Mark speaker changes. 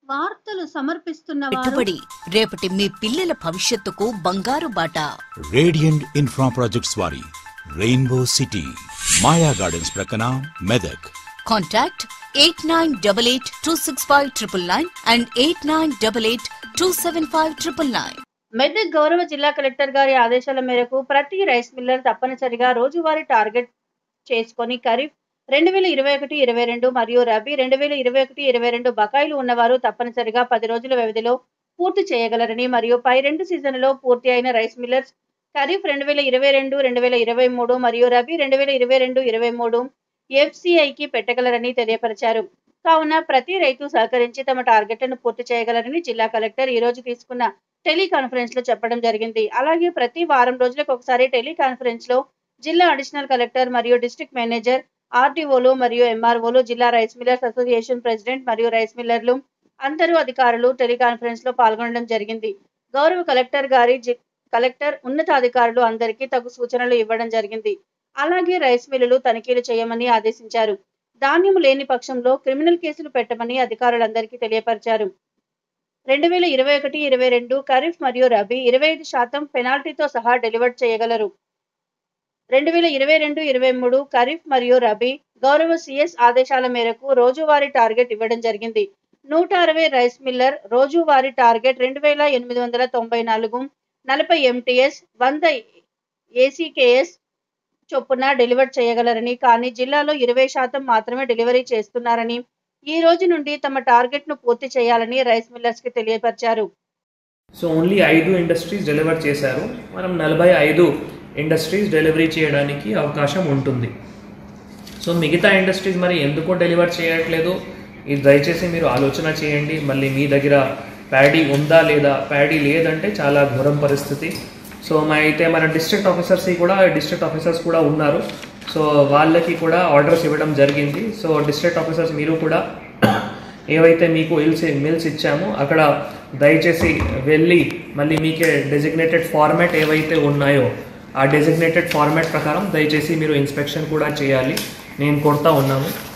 Speaker 1: వార్తలు సమర్పిస్తున్న వారు
Speaker 2: పెట్టుబడి రేపటి మీ పిల్లల భవిష్యత్తుకు బంగారు బాట
Speaker 3: రేడియంట్ ఇన్ఫ్రా ప్రాజెక్ట్స్ వారి రెయిన్బో సిటీ మాయా గార్డెన్స్ ప్రక్కన Medak
Speaker 2: contact eight nine double eight two six five triple nine and eight nine double eight two seven five triple nine
Speaker 1: Medak గౌరవ జిల్లా కలెక్టర్ గారి ఆదేశాల మేరకు ప్రతి రైస్ మిల్లర్ తప్పనిసరిగా రోజువారీ టార్గెట్ చేసుకొని ఖరీఫ్ రెండు వేల ఇరవై ఒకటి ఇరవై రెండు మరియు రబీ రెండు వేల ఇరవై ఒకటి ఇరవై రెండు బకాయిలు ఉన్నవారు తప్పనిసరిగా పది రోజుల వ్యవధిలో పూర్తి చేయగలరని మరియు పై రెండు సీజన్లలో పూర్తి అయిన రైస్ మిల్లర్స్ ఖరీఫ్ రెండు వేల ఇరవై రెండు రెండు వేల ఇరవై మూడు మరియు రబీ రెండు వేల ఇరవై రెండు ఇరవై మూడు ఎఫ్సిఐకి పెట్టగలరని తెలియపరిచారు కావున ప్రతి రైతు సహకరించి తమ టార్గెట్లను పూర్తి చేయగలరని జిల్లా కలెక్టర్ ఈ రోజు తీసుకున్న టెలికాన్ఫరెన్స్ లో చెప్పడం జరిగింది అలాగే ప్రతి వారం రోజులకు ఒకసారి టెలికాన్ఫరెన్స్ లో జిల్లా అడిషనల్ కలెక్టర్ మరియు డిస్ట్రిక్ట్ మేనేజర్ ఆర్డీఓలు మరియు ఎంఆర్ఓలు జిల్లా రైస్ మిల్లర్స్ అసోసియేషన్ ప్రెసిడెంట్ మరియు రైస్ మిల్లర్లు అందరూ అధికారులు టెలికాన్ఫరెన్స్ లో పాల్గొనడం జరిగింది గౌరవ కలెక్టర్ గారి జి- కలెక్టర్ ఉన్నతాధికారులు అందరికీ తగు సూచనలు ఇవ్వడం జరిగింది అలాగే రైస్ మిల్లులు తనిఖీలు చేయమని ఆదేశించారు ధాన్యం లేని పక్షంలో క్రిమినల్ కేసులు పెట్టమని అధికారులందరికీ తెలియపరిచారు రెండు వేల ఇరవై ఒకటి ఇరవై రెండు ఖరీఫ్ మరియు రబీ ఇరవై ఐదు శాతం పెనాల్టీతో సహా డెలివర్ చేయగలరు రెండు వేల ఇరవై రెండు ఇరవై మూడు ఖరీఫ్ మరియు రబీ గౌరవ సిఎస్ ఆదేశాల మేరకు రోజువారీ టార్గెట్ ఇవ్వడం జరిగింది నూట అరవై రైస్ మిల్లర్ రోజువారీ టార్గెట్ రెండు వేల ఎనిమిది వందల తొంభై నాలుగు నలభై ఎంటీఎస్ వంద ఏసీకేఎస్ చొప్పున డెలివర్ చేయగలరని కానీ జిల్లాలో ఇరవై శాతం మాత్రమే డెలివరీ చేస్తున్నారని ఈ రోజు నుండి తమ టార్గెట్ ను పూర్తి చేయాలని రైస్ మిల్లర్స్ కి తెలియపరిచారు
Speaker 4: సో ఓన్లీ ఐదు ఇండస్ట్రీస్ డెలివర్ చేశారు మనం నలభై ఐదు ఇండస్ట్రీస్ డెలివరీ చేయడానికి అవకాశం ఉంటుంది సో మిగతా ఇండస్ట్రీస్ మరి ఎందుకు డెలివర్ చేయట్లేదు ఇది దయచేసి మీరు ఆలోచన చేయండి మళ్ళీ మీ దగ్గర ప్యాడీ ఉందా లేదా ప్యాడీ లేదంటే చాలా ఘోరం పరిస్థితి సో మా అయితే మన డిస్ట్రిక్ట్ ఆఫీసర్స్ కూడా డిస్ట్రిక్ట్ ఆఫీసర్స్ కూడా ఉన్నారు సో వాళ్ళకి కూడా ఆర్డర్స్ ఇవ్వడం జరిగింది సో డిస్ట్రిక్ట్ ఆఫీసర్స్ మీరు కూడా ఏవైతే మీకు ఇల్స్ మిల్స్ ఇచ్చామో అక్కడ దయచేసి వెళ్ళి మళ్ళీ మీకే డెసిగ్నేటెడ్ ఫార్మాట్ ఏవైతే ఉన్నాయో ఆ డెసిగ్నేటెడ్ ఫార్మాట్ ప్రకారం దయచేసి మీరు ఇన్స్పెక్షన్ కూడా చేయాలి నేను కొడతా ఉన్నాము